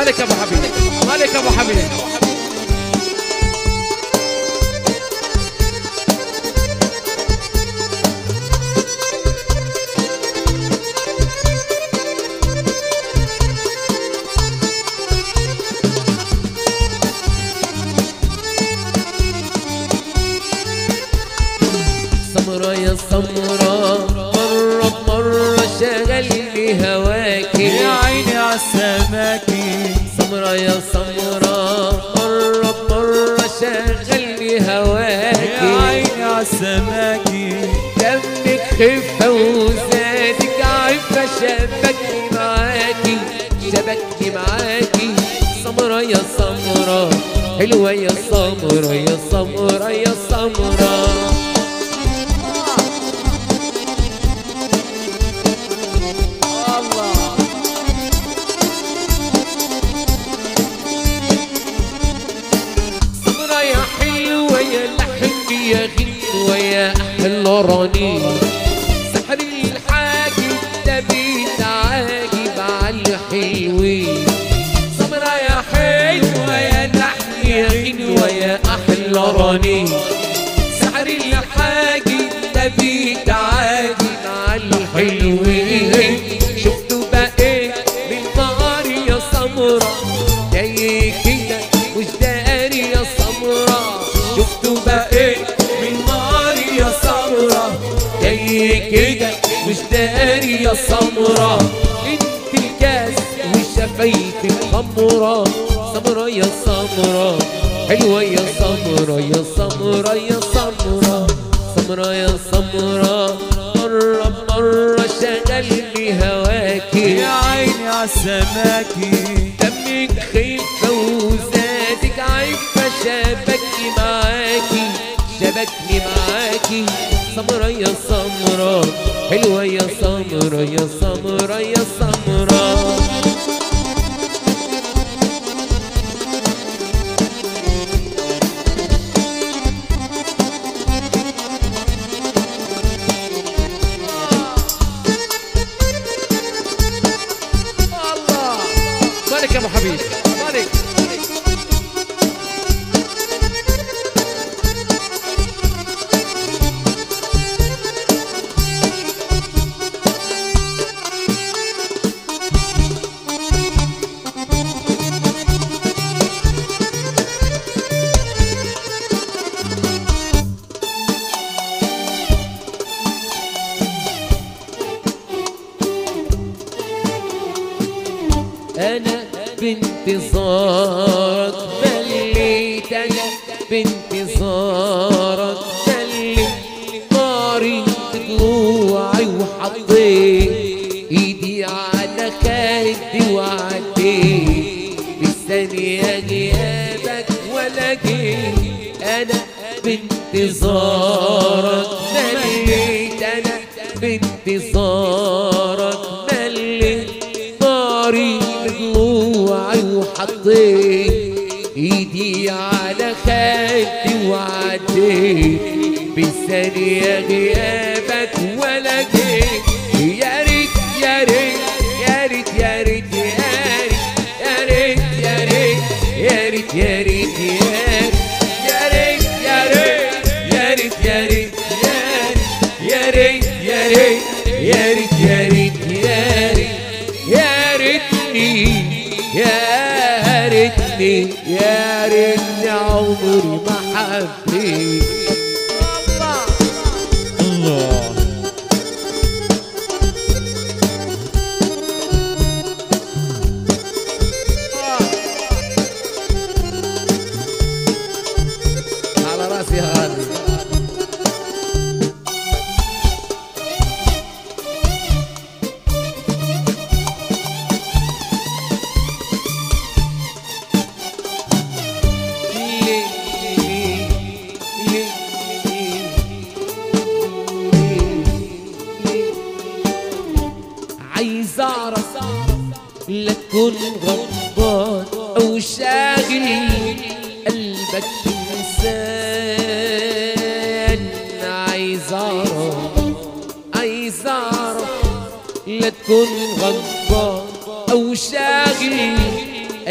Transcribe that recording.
مالك يا ابو حبيب مالك يا ابو حبيب سمرة يا سمرة مرة بمرة شغلني هواكي يا عيني عالسماكي سمرة يا سمرة مرة بمرة شغلني يا هواكي عيني عالسماكي دمك خفة وزادك عفة شبكني معاكي شبكني معاكي سمرة يا سمرة حلوة يا سمرة يا سمرة يا سمرة سمرة يا حلوة يا لحم يا غنوة يا أحلى رنين سحر الحاجب ده بيتعاجب على الحلوين سمرة يا حلوة يا لحم يا غنوة يا أحلى رنين سحر الحاجب ده بيتعاجب على الحلوين شفتوا بقيت من نار يا سمرة جاي كده مش داري يا سمرة شفتوا بقيت من نار يا سمرة جاي كده مش داري يا سمرة انت الكاس وشفايفك خمرة سمرة يا سمرة حلوة يا سمرة يا سمرة يا سمرة سمرة يا سمرة مرة مرة شغلني هواكي يا عيني عالسماكي دمك خفة وزادك عفة شبكني معاكي شبكني معاكي سمرة يا سمرة حلوة يا سمرة يا سمرة يا سمرة الله مالك يا ابو حبيب مالك انا بانتظارك مليت انا بانتظارك مليت ناري طلوعي وحطيت ايدي على خدي وعديت بالثانية غيابك ولا جيت انا بانتظارك مليت انا بانتظارك مليت ناري بضلوعي وحطيت ايدي على خدي وعديت بالثانية غيابك ولا جيت يا ريت يا ريت يا ريت يا ريت يا ريت يا ريت يا ريت يا ريت يا ريت يا ريت يا ريت يا ريت يا ريت يا ريت يا ريت يا ريت يا ريت يا ريتني يا ريتني يا ريتني عمري ما حبيت الله على راسي هذه عايز اعرف لا تكون غضبان او شاغل قلبك انسان عايز اعرف عايز اعرف لا تكون غضبان او شاغل